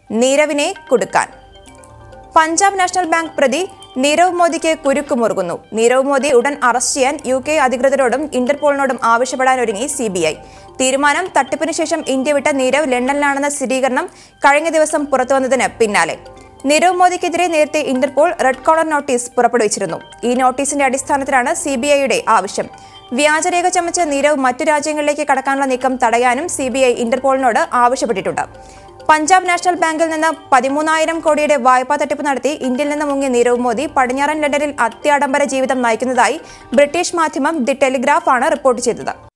നീരവിനെ കുടുക്കാൻ Punjab national bank പ്രതി നീരവ് മോദിക്ക് കുരുക്കുമുറുകുന്നു നീരവ് മോദി ഉടൻ അറസ്റ്റ് ചെയ്യാൻ യു കെ അധികൃതരോടും ഇന്റർപോളിനോടും ആവശ്യപ്പെടാൻ ഒരുങ്ങി സി ബി ഐ തീരുമാനം തട്ടിപ്പിന് ശേഷം ഇന്ത്യ വിട്ട നീരവ് ലണ്ടനിലാണെന്ന സ്ഥിരീകരണം കഴിഞ്ഞ ദിവസം പുറത്തുവന്നതിന് പിന്നാലെ നീരവ് മോദിക്കെതിരെ നേരത്തെ ഇന്റർപോൾ റെഡ് കോളർ നോട്ടീസ് പുറപ്പെടുവിച്ചിരുന്നു ഈ നോട്ടീസിന്റെ അടിസ്ഥാനത്തിലാണ് സി ബി ഐയുടെ ആവശ്യം വ്യാജരേഖ ചമച്ച് നീരവ് മറ്റു രാജ്യങ്ങളിലേക്ക് കടക്കാനുള്ള നീക്കം തടയാനും സി ബി ഐ ഇന്റർപോളിനോട് ആവശ്യപ്പെട്ടിട്ടുണ്ട് പഞ്ചാബ് നാഷണൽ ബാങ്കിൽ നിന്ന് പതിമൂന്നായിരം കോടിയുടെ വായ്പാ തട്ടിപ്പ് നടത്തി ഇന്ത്യയിൽ നിന്ന് മുങ്ങിയ നീരവ് മോദി പടിഞ്ഞാറൻ ലണ്ടനിൽ അത്യാഡംബര ജീവിതം നയിക്കുന്നതായി ബ്രിട്ടീഷ് മാധ്യമം ദി ടെലിഗ്രാഫ് ആണ് റിപ്പോർട്ട് ചെയ്തത്